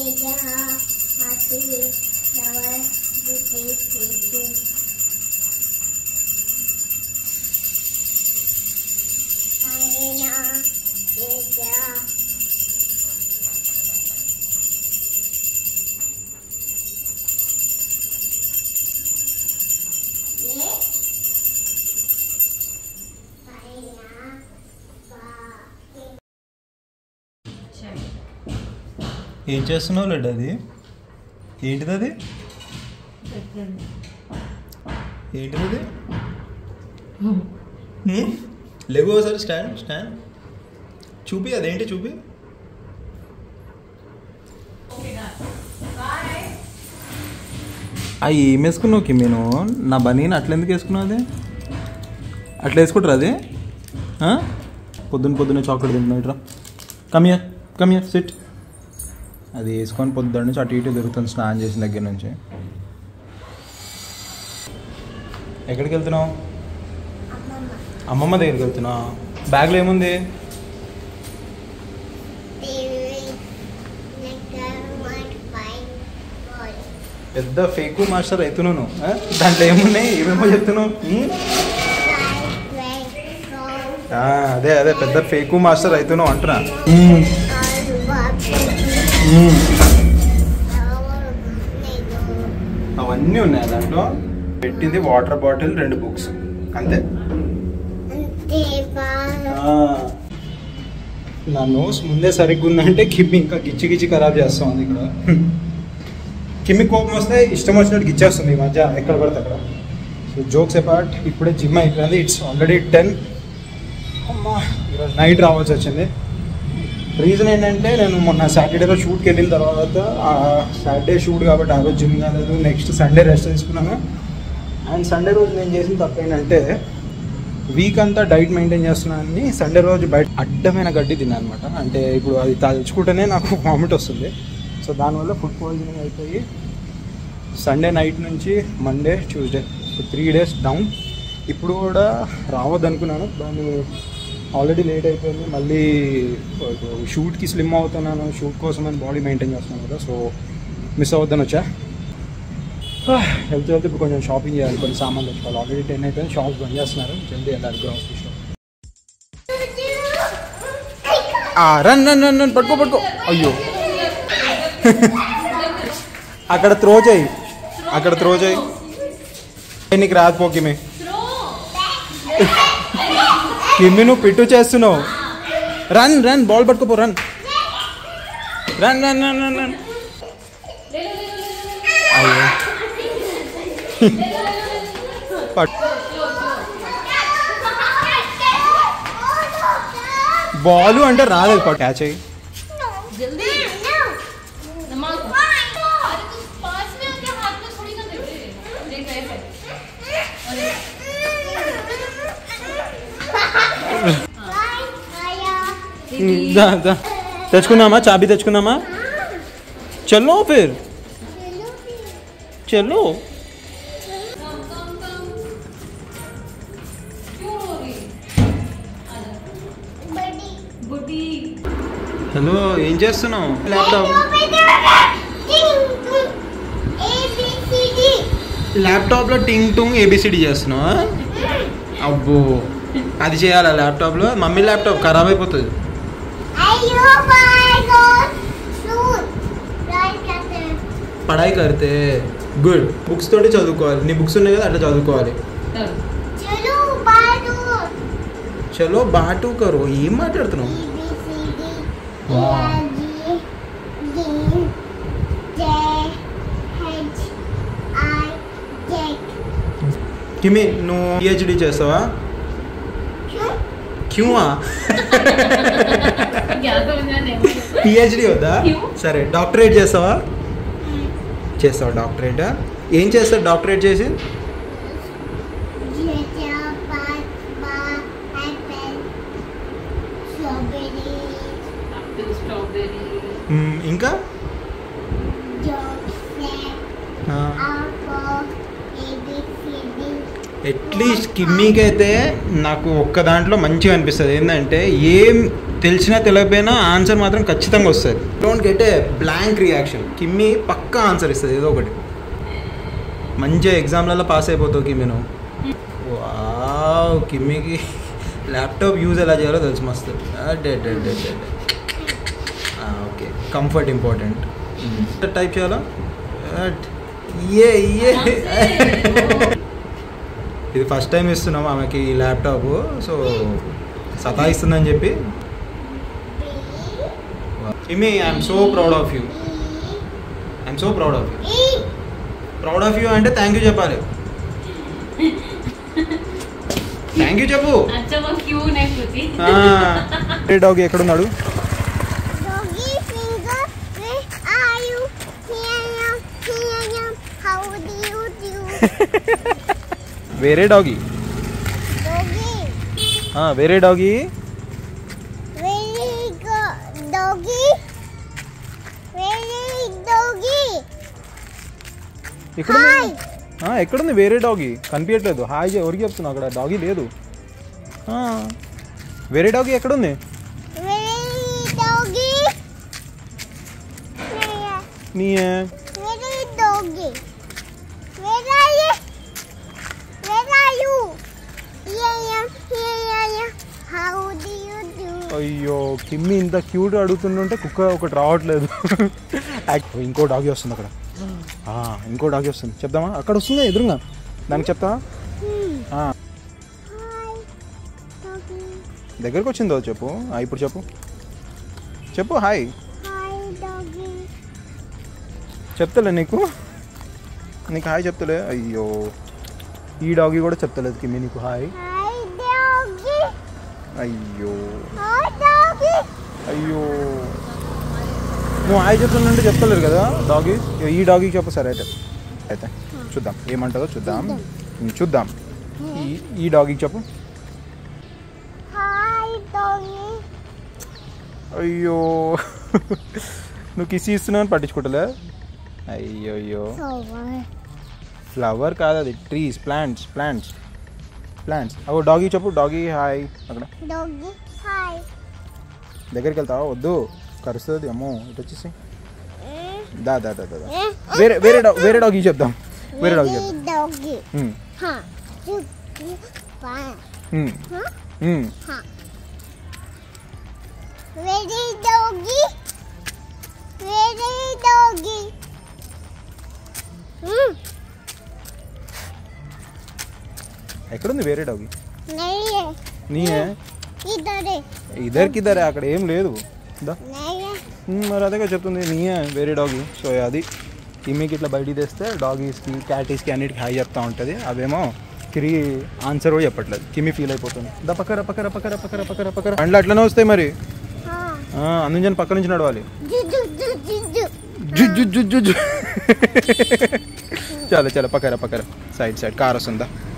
Teja, Mati, Shower, Buti, Titi. Aina, Teja. Ye. Aina, Ba. ఏం చేస్తున్నావు లడ్డు అది ఏంటిది అది ఏంటిది అది హ్మ్? లేవు ఒకసారి స్టాండ్ స్టాండ్ చూపి అదేంటి చూపి అవి ఏం వేసుకున్నావు కి నేను నా బనీని అట్లా ఎందుకు వేసుకున్నావు అది అట్లా వేసుకుంటారు అది ఆ? పొద్దున్న పొద్దున్న చాక్లెట్ తింటున్నావు ఇట్రా కమియర్ కమియర్ సిట్ అది వేసుకొని పొద్దున్న నుంచి అటు ఇటు దొరుకుతుంది స్నానం చేసిన దగ్గర నుంచి ఎక్కడికి వెళ్తున్నావు Amama. అమ్మమ్మ దగ్గరికి వెళ్తున్నావు బ్యాగ్లో ఏముంది Baby. Like one fine boy. పెద్ద ఫేకు మాస్టర్ అవుతున్నావు ఆ? దాంట్లో ఏమున్నాయి ఏమేమో చెప్తున్నావు ఉం? Like, like, so. ఆ, అదే అదే పెద్ద ఫేకు మాస్టర్ అవుతున్నావు అంటున్నా All what అవన్నీ ఉన్నాయి దాంట్లో పెట్టింది వాటర్ బాటిల్ రెండు బుక్స్ అంతే ఆ. నా నోస్ ముందే సరిగ్గా ఉందంటే కిమ్మి ఇంకా గిచ్చి గిచ్చి ఖరాబ్ చేస్తుంది ఇక్కడ కిమ్మి కోపం వస్తే ఇష్టం వచ్చినట్టు గిచ్చేస్తుంది ఈ మధ్య ఎక్కడ పడితే అక్కడ సో జోక్స్ అపార్ట్ ఇప్పుడే జిమ్ అయిపోయింది ఇట్స్ ఆల్రెడీ టెన్ అమ్మా ఈరోజు నైట్ రావాల్సి వచ్చింది రీజన్ ఏంటంటే నేను మొన్న సాటర్డేలో షూట్కి వెళ్ళిన తర్వాత సాటర్డే షూట్ కాబట్టి ఆ రోజు జిమ్ కాలేదు నెక్స్ట్ సండే రెస్ట్ తీసుకున్నాను అండ్ సండే రోజు నేను చేసిన తప్పు ఏంటంటే వీక్ అంతా డైట్ మెయింటైన్ చేస్తున్నానని సండే రోజు బయట అడ్డమైన గడ్డి తిన్నాను అనమాట అంటే ఇప్పుడు అది తలుచుకుంటేనే నాకు వామిట్ వస్తుంది సో దానివల్ల ఫుడ్ పాయిజనింగ్ అయిపోయి సండే నైట్ నుంచి Monday Tuesday so three days down ఇప్పుడు కూడా రావద్దు అనుకున్నాను దాన్ని ఆల్రెడీ లేట్ అయిపోయింది మళ్ళీ షూట్కి స్లిమ్ అవుతున్నాను షూట్ కోసం అని బాడీ మెయింటైన్ చేస్తున్నాను కదా సో మిస్ అవద్దని వచ్చా వెళ్తూ వెళ్తే ఇప్పుడు కొంచెం షాపింగ్ చేయాలి కొన్ని సామాన్లు తెచ్చుకోవాలి ఆల్రెడీ టెన్ అయిపోయింది షాప్స్ బంద్ చేస్తున్నారు జల్దీ వెళ్ళాలి ground shop run run run run పట్టుకో పట్టుకో అయ్యో అక్కడ త్రో చేయి అక్కడ త్రో చేయి ఏ, నీకు రాదు పో కిమి కిమ్మి నువ్వు పిట్టు చేస్తున్నావు రన్ రన్ బాల్ పట్టుకోపో run run run run run run అయ్యో పట్ బాలు అంటే రాలేదు పట్ క్యాచ్ అయ్యి जल्दी नमाज अरे तू पास में आके हाथ में थोड़ी ना दे देख ऐसे अरे దా దా తెచ్చుకుందామా చాబీ తెచ్చుకుందామా చలో ఫిర్ చలో कम कम कम क्यों रो रही बुटी హలో ఏం చేస్తున్నావు ల్యాప్టాప్ ల్యాప్టాప్లో టింగ్ టుంగ్ ఏబిసిడి చేస్తున్నావా అబ్బో అది చేయాలా ల్యాప్టాప్లో మమ్మీ ల్యాప్టాప్ ఖరాబ్ అయిపోతుంది పడాయి కడితే గుడ్ బుక్స్ తోటి చదువుకోవాలి నీ బుక్స్ ఉన్నాయి కదా అట్లా చదువుకోవాలి చలో బాటు కరో ఏం మాట్లాడుతున్నావు కిమి నువ్వు పిహెచ్డి చేస్తావా క్యూవా क्या समझना नहीं పిహెచ్డి వద్దా క్యూ? సరే డాక్టరేట్ చేస్తావా చేస్తావా డాక్టరేట్ ఏం చేస్తావు డాక్టరేట్ చేసి स्ट्रॉबेरी మ్మ్, ఇంకా ఆ, అట్లీస్ట్ కిమ్మీకి అయితే నాకు ఒక్క దాంట్లో మంచిగా అనిపిస్తుంది ఏంటంటే ఏం తెలిసినా తెలియకపోయినా ఆన్సర్ మాత్రం ఖచ్చితంగా వస్తుంది don't get a blank reaction Kimmi పక్కా ఆన్సర్ ఇస్తుంది ఏదో ఒకటి మంచిగా ఎగ్జామ్లలో పాస్ అయిపోతావు కిమ్మి నువ్వు వావ్ కిమ్మికి ల్యాప్టాప్ యూజ్ ఎలా చేయాలో తెలుసు మస్తు day day day day okay comfort important type చేయాలా ఏ ఏ ఇది ఫస్ట్ టైం ఇస్తున్నాం ఆమెకి ఈ ల్యాప్టాప్ సో సతాయిస్తుందని చెప్పి ఇమి I'm so proud of you I'm so proud of you ఈ ప్రౌడ్ ఆఫ్ యూ అంటే థ్యాంక్ యూ చెప్పాలి థ్యాంక్ యూ చెప్పు अच्छा वो क्यों नहीं पूछी డాగ్ ఎక్కడున్నాడు doggy finger where are you here I am here I am how do you do వేరే డాగి doggy వేరే డాగి very good doggy very doggy ఎక్కడుంది ఆ, ఎక్కడుంది వేరే డాగి కనిపించట్లేదు హాయ్ చె- ఎవరికి చెప్తున్నావు అక్కడ డాగి లేదు ఆ, వేరే డాగి ఎక్కడుంది very doggy where నీ very doggy where are you where are you here I am here I am how do you do అయ్యో కిమ్మి ఇంత క్యూట్ అడుగుతుంటే కుక్క ఒకటి రావట్లేదు యాక్- ఇంకో డాగి వస్తుంది అక్కడ ఆ, ఇంకో డాగి వస్తుంది చెప్దామా అక్కడ వస్తుంది ఎదురుగా దానికి చెప్తావా hmm. ఆ, hi doggy దగ్గరకు వచ్చిందో చెప్పు ఆ, ఇప్పుడు చెప్పు చెప్పు హాయ్ hi doggy చెప్తలే నీకు నీకు హాయ్ చెప్తలే అయ్యో ఈ డాగి కూడా చెప్తలేదు కిమ్మి నీకు హాయ్ hi doggy అయ్యో hi doggy అయ్యో నువ్వు హాయ్ చెప్తుందంటే చెప్తలేరు కదా డాగి ఈ డాగికి చెప్పు సరే అయితే అయితే చూద్దాం ఏమంటుందో చూద్దాం ఉమ్, చూద్దాం ఈ ఈ డాగికి చెప్పు hi doggy అయ్యో నువ్వు కిసి ఇస్తున్నావు అని పట్టించుకుంటలే అయ్యో అయ్యో so what ఫ్లవర్ కాదు అది ట్రీస్ ప్లాంట్స్ ప్లాంట్స్ ప్లాంట్స్ అవు డాగీ చెప్పు డాగీ హాయ్ అక్కడ doggy hi దగ్గరికి వెళ్తావా వద్దు కరుస్తుంది అమ్మో ఇటు వచ్చేసి Eh, దా దా దా దా దా. eh, వేరే వేరే డా వేరే డాగీ చెప్దాం వేరే డాగీ very చెప్దాం doggy um, huh you you fine um, huh um. huh very doggy very doggy hmm ఎక్కడుంది వేరే డాగీ नहीं है నీయే इधर है ఇద్దరికి ఇద్దరే అక్కడ ఏం లేదు దా नहीं है ఉమ్, మరి అదేగా చెప్తుంది నీయే వేరే డాగీ సో అది ఇమ్మీకి ఇట్లా బయటికి తెస్తే డాగీస్కి క్యాటీస్కి అన్నిటికి హాయ్ చెప్తా ఉంటుంది అవేమో తిరిగి ఆన్సర్ కూడా చెప్పట్లేదు కిమ్మి ఫీల్ అయిపోతుంది దా పక్కర పక్కర పక్కర పక్కర పక్కర పక్కర అండ్లు అట్లనే వస్తాయి మరి हाँ ఆ, అందుకని పక్క నుంచి నడవాలి जु जु जु जु जु జు జు జు జు జు చలో చలో పక్కర పక్కర సైడ్ సైడ్ కార్ వస్తుందా